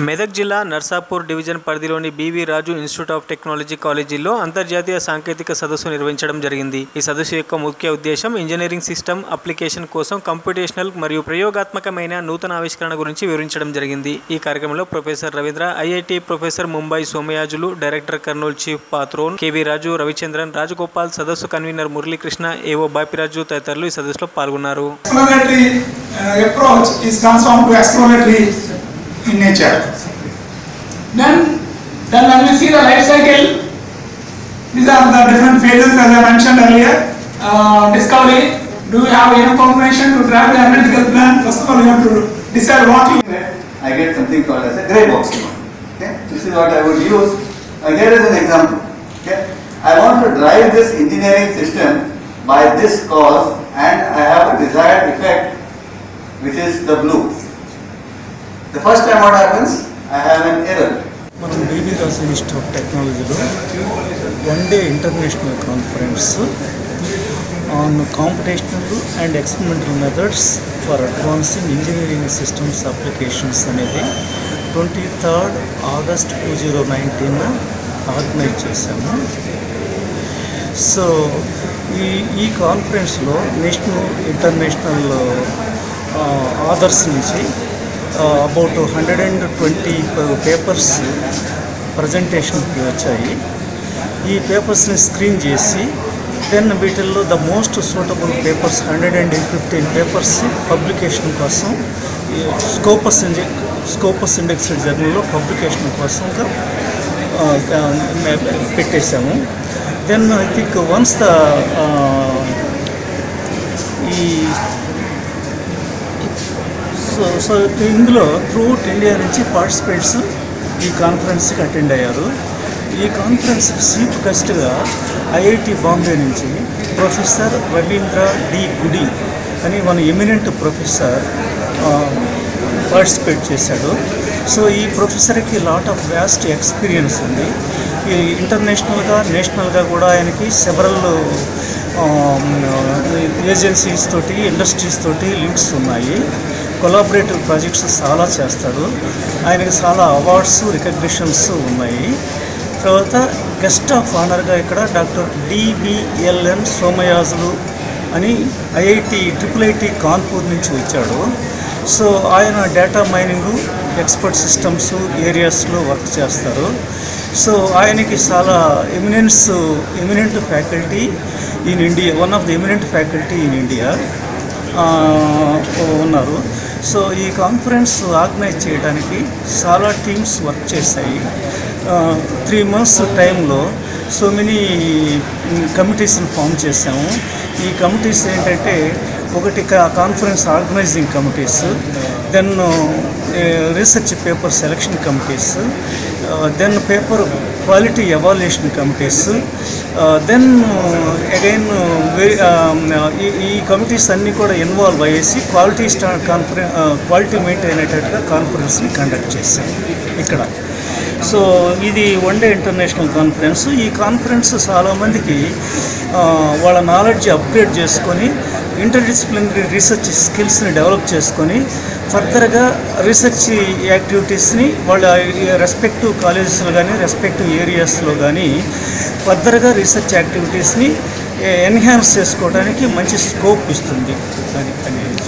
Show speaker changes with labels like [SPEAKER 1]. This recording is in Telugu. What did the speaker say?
[SPEAKER 1] మెదక్ జిల్లా నర్సాపూర్ డివిజన్ పరిధిలోని B V Raju institute of technology కాలేజీలో అంతర్జాతీయ సాంకేతిక సదస్సు నిర్వహించడం జరిగింది ఈ సదస్సు యొక్క ముఖ్య ఉద్దేశం ఇంజనీరింగ్ సిస్టమ్ అప్లికేషన్ కోసం కంప్యూటేషనల్ మరియు ప్రయోగాత్మకమైన నూతన ఆవిష్కరణ గురించి వివరించడం జరిగింది ఈ కార్యక్రమంలో professor Ravindra IIT professor Mumbai Somayajulu director Kurnool chief patron K V Raju Ravichandran Rajagopal సదస్సు కన్వీనర్ మురళీకృష్ణ ఏవో బాపిరాజు తదితరులు ఈ సదస్సులో పాల్గొన్నారు
[SPEAKER 2] exploratory uh, approach is transformed to exploratory in nature. Then, then when we see the life cycle, these are the different phases as I mentioned earlier. Uh, discovery, do you have enough information to drive the analytical plan? First of all, you have to decide what you
[SPEAKER 3] I get something called as a gray box. Okay, this is what I would use. Uh, here is an example. Okay, I want to drive this engineering system by this cause, and I have a desired effect, which is the blue. The first time what happens, I have an error.
[SPEAKER 4] మనం బీబీ రాజు ఇన్స్టిట్యూట్ ఆఫ్ టెక్నాలజీలో one day international conference on computational and experimental methods for advancing engineering systems applications అనేది twenty third August two zero nineteen organize చేశాము సో ఈ ఈ కాన్ఫరెన్స్లో నేషనల్ ఇంటర్నేషనల్ ఆథర్స్ నుంచి about hundred and twenty papers ప్రజెంటేషన్కి వచ్చాయి ఈ పేపర్స్ని స్క్రీన్ చేసి దెన్ వీటిల్లో the most suitable papers hundred and fifteen papers publication కోసం స్కోపస్ ఇంజె స్కోపస్ ఇండెక్స్డ్ జర్నల్లో పబ్లికేషన్ కోసంగా ఆ, ఆ, పెట్టేశాము then I think once the ఈ సో సో ఇందులో త్రూఅవుట్ ఇండియా నుంచి పార్టిసిపేట్స్ ఈ కాన్ఫరెన్స్కి అటెండ్ అయ్యారు ఈ కాన్ఫరెన్స్ చీఫ్ గెస్ట్గా ఐఐటి బాంబే నుంచి ప్రొఫెసర్ రవీంద్ర డి గుడి అని మన ఎమినెంట్ ప్రొఫెసర్ పార్టిసిపేట్ చేశాడు సో ఈ ప్రొఫెసర్కి లాట్ ఆఫ్ వ్యాస్ట్ ఎక్స్పీరియన్స్ ఉంది ఈ ఇంటర్నేషనల్గా నేషనల్గా కూడా ఆయనకి సెవరల్ ఏజెన్సీస్ తోటి ఇండస్ట్రీస్ తోటి లింక్స్ ఉన్నాయి కొలాబరేటివ్ ప్రాజెక్ట్స్ చాలా చేస్తాడు ఆయనకి చాలా అవార్డ్స్ రికగ్నిషన్స్ ఉన్నాయి తర్వాత గెస్ట్ ఆఫ్ ఆనర్గా ఇక్కడ డాక్టర్ డిబిఎల్ఎన్ సోమయాజులు అని ఐఐటి ట్రిపుల్ ఐటి కాన్పూర్ నుంచి వచ్చాడు సో ఆయన డేటా మైనింగ్ ఎక్స్పర్ట్ సిస్టమ్స్ ఏరియాస్లో వర్క్ చేస్తారు సో ఆయనకి చాలా eminence eminent faculty in India one of the eminent faculty in India ఉన్నారు సో ఈ కాన్ఫరెన్స్ ఆర్గనైజ్ చేయడానికి చాలా టీమ్స్ వర్క్ చేశాయి త్రీ మంత్స్ టైంలో సో మెనీ కమిటీస్ని ఫామ్ చేసాము ఈ కమిటీస్ ఏంటంటే ఒకటి conference organizing committees then research paper selection committees then paper quality evaluation committees then again ఈ కమిటీస్ అన్నీ కూడా ఇన్వాల్వ్ అయ్యేసి క్వాలిటీ స్టా కాన్ఫరెన్ క్వాలిటీ మెయింటైన్ అయ్యేటట్టుగా కాన్ఫరెన్స్ని కండక్ట్ చేశాం ఇక్కడ సో ఇది వన్ డే ఇంటర్నేషనల్ కాన్ఫరెన్స్ ఈ కాన్ఫరెన్స్ చాలామందికి ఆ, వాళ్ళ నాలెడ్జ్ అప్గ్రేడ్ చేసుకొని ఇంటర్డిసిప్లినరీ రీసెర్చ్ స్కిల్స్ని డెవలప్ చేసుకొని ఫర్దర్గా రీసెర్చ్ యాక్టివిటీస్ని వాళ్ళ రెస్పెక్టివ్ కాలేజెస్లో కానీ రెస్పెక్టివ్ ఏరియాస్లో కానీ ఫర్దర్గా రీసెర్చ్ యాక్టివిటీస్ని ఎన్హాన్స్ చేసుకోవడానికి మంచి స్కోప్ ఇస్తుంది అది అనేది